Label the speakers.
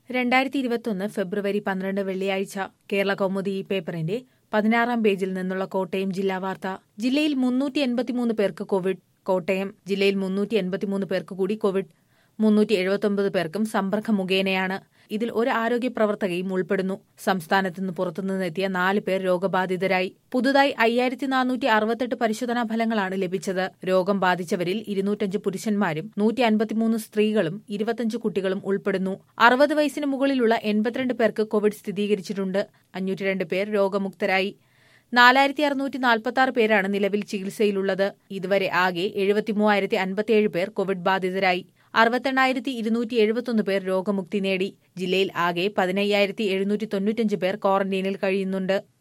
Speaker 1: രണ്ടായിരത്തി ഇരുപത്തൊന്ന് ഫെബ്രുവരി പന്ത്രണ്ട് വെള്ളിയാഴ്ച കേരള കൗമുദി ഈ പേപ്പറിന്റെ പതിനാറാം പേജിൽ നിന്നുള്ള കോട്ടയം ജില്ലാ വാർത്ത ജില്ലയിൽ മുന്നൂറ്റി എൺപത്തിമൂന്ന് പേർക്ക് കോവിഡ് കോട്ടയം ജില്ലയിൽ മുന്നൂറ്റി എൺപത്തിമൂന്ന് പേർക്ക് കൂടി കോവിഡ് മുന്നൂറ്റി എഴുപത്തൊമ്പത് പേർക്കും സമ്പർക്ക മുഖേനയാണ് ഇതിൽ ഒരു ആരോഗ്യ പ്രവർത്തകയും ഉൾപ്പെടുന്നു സംസ്ഥാനത്ത് നിന്ന് പുറത്തുനിന്നെത്തിയ നാല് പേർ രോഗബാധിതരായി പുതുതായി അയ്യായിരത്തി നാനൂറ്റി അറുപത്തെട്ട് പരിശോധനാ ഫലങ്ങളാണ് ലഭിച്ചത് രോഗം ബാധിച്ചവരിൽ ഇരുന്നൂറ്റഞ്ച് പുരുഷന്മാരും നൂറ്റി അൻപത്തിമൂന്ന് സ്ത്രീകളും ഇരുപത്തഞ്ച് കുട്ടികളും ഉൾപ്പെടുന്നു അറുപത് വയസ്സിന് മുകളിലുള്ള എൺപത്തിരണ്ട് പേർക്ക് കോവിഡ് സ്ഥിരീകരിച്ചിട്ടുണ്ട് അഞ്ഞൂറ്റി രണ്ട് പേർ രോഗമുക്തരായി നാലായിരത്തി അറുന്നൂറ്റി നാൽപ്പത്തി ആറ് പേരാണ് നിലവിൽ ചികിത്സയിലുള്ളത് ഇതുവരെ ആകെ എഴുപത്തി മൂവായിരത്തി അൻപത്തിയേഴ് പേർ കോവിഡ് ബാധിതരായി അറുപത്തെണ്ണായിരത്തി ഇരുന്നൂറ്റി എഴുപത്തൊന്ന് പേർ രോഗമുക്തി നേടി ജില്ലയിൽ ആകെ പതിനയ്യായിരത്തി എഴുന്നൂറ്റി തൊണ്ണൂറ്റഞ്ച് പേർ ക്വാറന്റീനിൽ കഴിയുന്നുണ്ട്